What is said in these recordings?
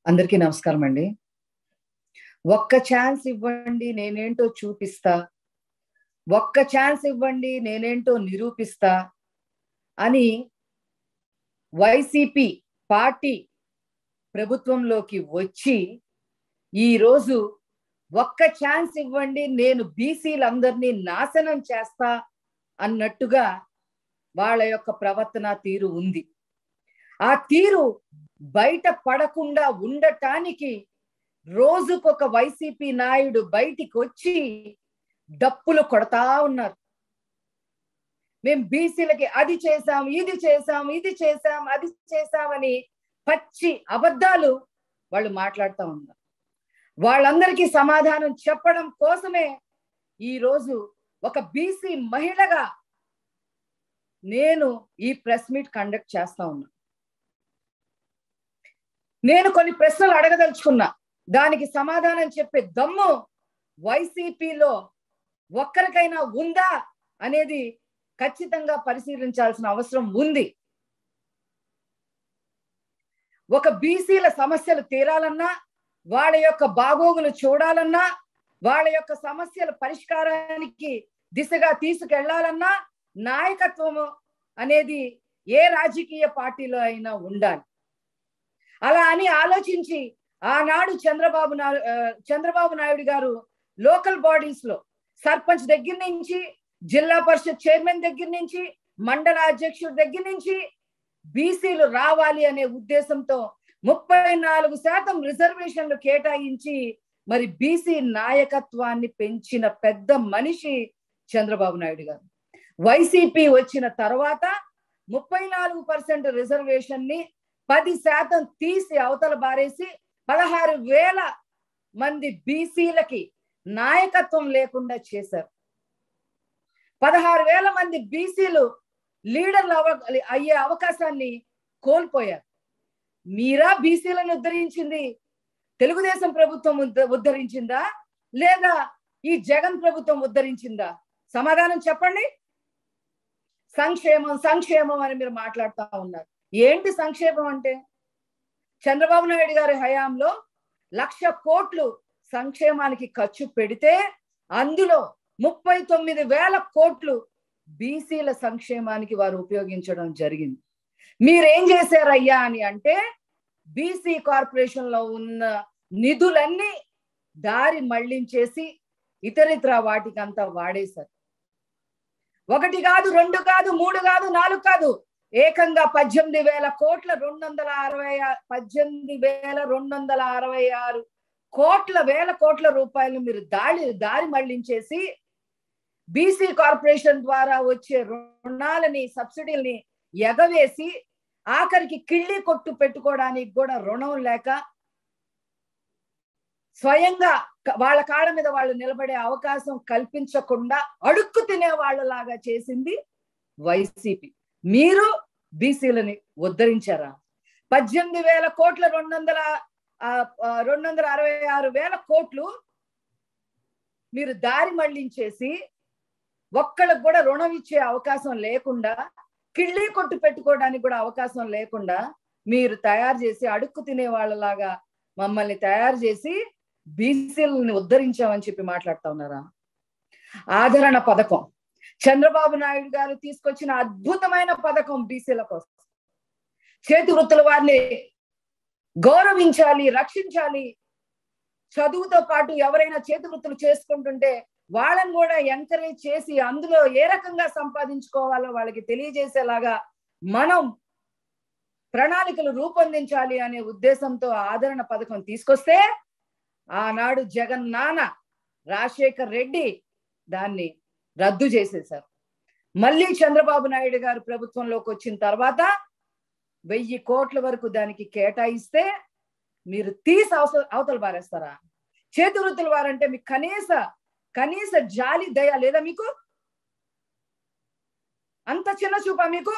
అందరికీ నమస్కారం అండి ఒక్క ఛాన్స్ ఇవ్వండి నేనేంటో చూపిస్తా ఒక్క ఛాన్స్ ఇవ్వండి నేనేంటో నిరూపిస్తా అని వైసీపీ పార్టీ ప్రభుత్వంలోకి వచ్చి ఈరోజు ఒక్క ఛాన్స్ ఇవ్వండి నేను బీసీలందరినీ నాశనం చేస్తా అన్నట్టుగా వాళ్ళ యొక్క ప్రవర్తన తీరు ఉంది ఆ తీరు బయట పడకుండా ఉండటానికి రోజుకొక వైసీపీ నాయుడు బయటికి వచ్చి డప్పులు కొడతా ఉన్నారు మేం బీసీలకి అది చేశాం ఇది చేశాం ఇది చేశాం అది చేశామని పచ్చి అబద్ధాలు వాళ్ళు మాట్లాడుతూ ఉన్నారు వాళ్ళందరికీ సమాధానం చెప్పడం కోసమే ఈ రోజు ఒక బీసీ మహిళగా నేను ఈ ప్రెస్ మీట్ కండక్ట్ చేస్తా ఉన్నా నేను కొన్ని ప్రశ్నలు అడగదలుచుకున్నా దానికి సమాధానం చెప్పే దమ్ము వైసీపీలో ఒక్కరికైనా ఉందా అనేది ఖచ్చితంగా పరిశీలించాల్సిన అవసరం ఉంది ఒక బీసీల సమస్యలు తీరాలన్నా వాళ్ళ యొక్క బాగోగులు చూడాలన్నా వాళ్ళ యొక్క సమస్యల పరిష్కారానికి దిశగా తీసుకెళ్లాలన్నా నాయకత్వము అనేది ఏ రాజకీయ పార్టీలో అయినా ఉండాలి అలా అని ఆలోచించి ఆనాడు చంద్రబాబు నాయుడు చంద్రబాబు నాయుడు గారు లోకల్ బాడీస్ లో సర్పంచ్ దగ్గర నుంచి జిల్లా పరిషత్ చైర్మన్ దగ్గర నుంచి మండల అధ్యక్షుడి దగ్గర నుంచి బీసీలు రావాలి అనే ఉద్దేశంతో ముప్పై నాలుగు శాతం రిజర్వేషన్లు కేటాయించి మరి బీసీ నాయకత్వాన్ని పెంచిన పెద్ద మనిషి చంద్రబాబు నాయుడు గారు వైసీపీ వచ్చిన తర్వాత ముప్పై నాలుగు పర్సెంట్ రిజర్వేషన్ ని పది శాతం తీసి అవతల బారేసి పదహారు వేల మంది బీసీలకి నాయకత్వం లేకుండా చేశారు పదహారు వేల మంది బీసీలు లీడర్లు అవ అయ్యే అవకాశాన్ని కోల్పోయారు మీరా బీసీలను ఉద్ధరించింది తెలుగుదేశం ప్రభుత్వం ఉద్ధరించిందా లేదా ఈ జగన్ ప్రభుత్వం ఉద్ధరించిందా సమాధానం చెప్పండి సంక్షేమం సంక్షేమం అని మీరు మాట్లాడుతూ ఉన్నారు ఏంటి సంక్షేమం అంటే చంద్రబాబు నాయుడు గారి హయాంలో లక్ష కోట్లు సంక్షేమానికి ఖర్చు పెడితే అందులో ముప్పై తొమ్మిది వేల కోట్లు బీసీల సంక్షేమానికి వారు ఉపయోగించడం జరిగింది మీరేం చేశారయ్యా అని అంటే బీసీ కార్పొరేషన్ లో ఉన్న నిధులన్నీ దారి మళ్లించేసి ఇతరితర వాటికంతా వాడేశారు ఒకటి కాదు రెండు కాదు మూడు కాదు నాలుగు కాదు ఏకంగా పద్దెనిమిది వేల కోట్ల రెండు వందల అరవై పద్దెనిమిది వేల రెండు వందల అరవై ఆరు కోట్ల వేల కోట్ల రూపాయలు మీరు దాడి దారి మళ్లించేసి బీసీ కార్పొరేషన్ ద్వారా వచ్చే రుణాలని సబ్సిడీల్ని ఎగవేసి ఆఖరికి కిళ్ళి కొట్టు పెట్టుకోవడానికి కూడా రుణం లేక స్వయంగా వాళ్ళ కాళ్ళ మీద వాళ్ళు నిలబడే అవకాశం కల్పించకుండా అడుక్కు తినే వాళ్ళలాగా చేసింది వైసీపీ మీరు బీసీలని ఉద్ధరించారా పద్దెనిమిది వేల కోట్ల రెండు వందల రెండు వందల అరవై ఆరు వేల కోట్లు మీరు దారి మళ్లించేసి ఒక్కళ్ళకు కూడా రుణం ఇచ్చే అవకాశం లేకుండా కిళ్ళి కొట్టు పెట్టుకోవడానికి కూడా అవకాశం లేకుండా మీరు తయారు చేసి అడుక్కు తినే వాళ్ళలాగా మమ్మల్ని తయారు చేసి బీసీలని ఉద్ధరించామని చెప్పి మాట్లాడుతా ఉన్నారా ఆదరణ పథకం చంద్రబాబు నాయుడు గారు తీసుకొచ్చిన అద్భుతమైన పథకం బీసీల కోసం చేతి వృత్తుల వారిని గౌరవించాలి రక్షించాలి చదువుతో పాటు ఎవరైనా చేతి వృత్తులు చేసుకుంటుంటే వాళ్ళని కూడా ఎంకరేజ్ చేసి అందులో ఏ రకంగా సంపాదించుకోవాలో వాళ్ళకి తెలియజేసేలాగా మనం ప్రణాళికలు రూపొందించాలి అనే ఉద్దేశంతో ఆదరణ పథకం తీసుకొస్తే ఆనాడు జగన్ నాన్న రాజశేఖర్ రెడ్డి దాన్ని రద్దు చేసేశారు మళ్ళీ చంద్రబాబు నాయుడు గారు ప్రభుత్వంలోకి వచ్చిన తర్వాత వెయ్యి కోట్ల వరకు దానికి కేటాయిస్తే మీరు తీసి అవసర అవతల పారేస్తారా చేతి వృత్తుల వారంటే మీకు కనీస కనీస జాలి దయ లేదా మీకు అంత చిన్న చూపా మీకు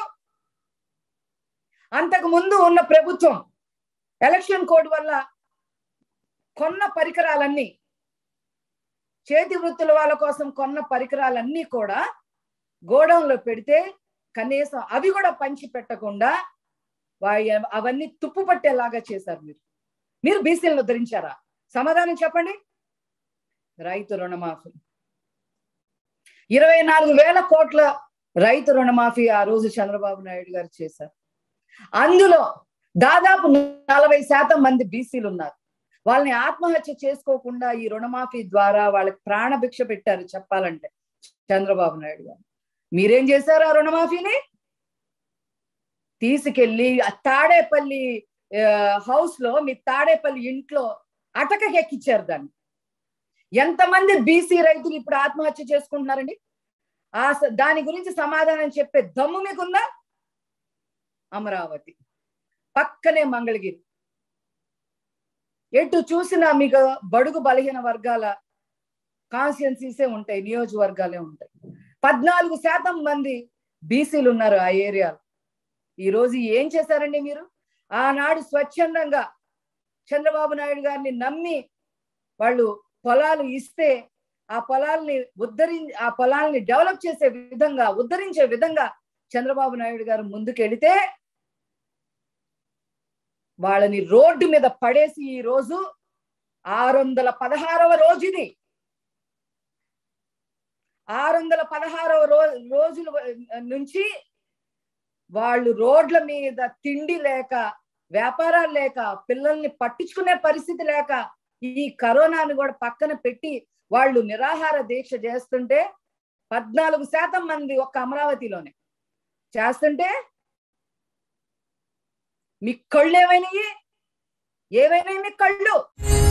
అంతకు ముందు ఉన్న ప్రభుత్వం ఎలక్షన్ కోడ్ వల్ల కొన్న పరికరాలన్నీ చేతి వృత్తుల వాళ్ళ కోసం కొన్న పరికరాలన్నీ కూడా గోడౌన్లో పెడితే కనీసం అవి కూడా పంచి పెట్టకుండా వా- అవన్నీ తుప్పు పట్టేలాగా చేశారు మీరు మీరు బీసీలను ఉద్ధరించారా సమాధానం చెప్పండి రైతు రుణమాఫీ ఇరవై నాలుగు వేల కోట్ల రైతు రుణమాఫీ ఆ రోజు చంద్రబాబు నాయుడు గారు చేశారు అందులో దాదాపు నలభై శాతం మంది బీసీలు ఉన్నారు వాళ్ళని ఆత్మహత్య చేసుకోకుండా ఈ రుణమాఫీ ద్వారా వాళ్ళకి ప్రాణభిక్ష పెట్టారు చెప్పాలంటే చంద్రబాబు నాయుడు గారు మీరేం చేశారు ఆ రుణమాఫీని తీసుకెళ్లి ఆ తాడేపల్లి హౌస్ లో మీ తాడేపల్లి ఇంట్లో అటకకి ఎక్కిచ్చారు దాన్ని ఎంతమంది బీసీ రైతులు ఇప్పుడు ఆత్మహత్య చేసుకుంటున్నారండి ఆ స- దాని గురించి సమాధానం చెప్పే దమ్ము మీకుందా అమరావతి పక్కనే మంగళగిరి ఎటు చూసినా మీకు బడుగు బలహీన వర్గాల కాన్స్టిట్యున్సీసే ఉంటాయి నియోజకవర్గాలే ఉంటాయి పద్నాలుగు శాతం మంది బీసీలు ఉన్నారు ఆ ఏరియాలో ఈ రోజు ఏం చేశారండి మీరు ఆనాడు స్వచ్ఛందంగా చంద్రబాబు నాయుడు గారిని నమ్మి వాళ్ళు పొలాలు ఇస్తే ఆ పొలాల్ని ఉద్ధరి ఆ పొలాల్ని డెవలప్ చేసే విధంగా ఉద్ధరించే విధంగా చంద్రబాబు నాయుడు గారు ముందుకెళితే వాళ్ళని రోడ్డు మీద పడేసి ఈ రోజు ఆరు వందల పదహారవ రోజు ఇది ఆరు వందల పదహారవ రో రోజుల నుంచి వాళ్ళు రోడ్ల మీద తిండి లేక వ్యాపారాలు లేక పిల్లల్ని పట్టించుకునే పరిస్థితి లేక ఈ కరోనాను కూడా పక్కన పెట్టి వాళ్ళు నిరాహార దీక్ష చేస్తుంటే పద్నాలుగు శాతం మంది ఒక్క అమరావతిలోనే చేస్తుంటే మీ కళ్ళు ఏమైనాయి ఏమైనాయి మీ కళ్ళు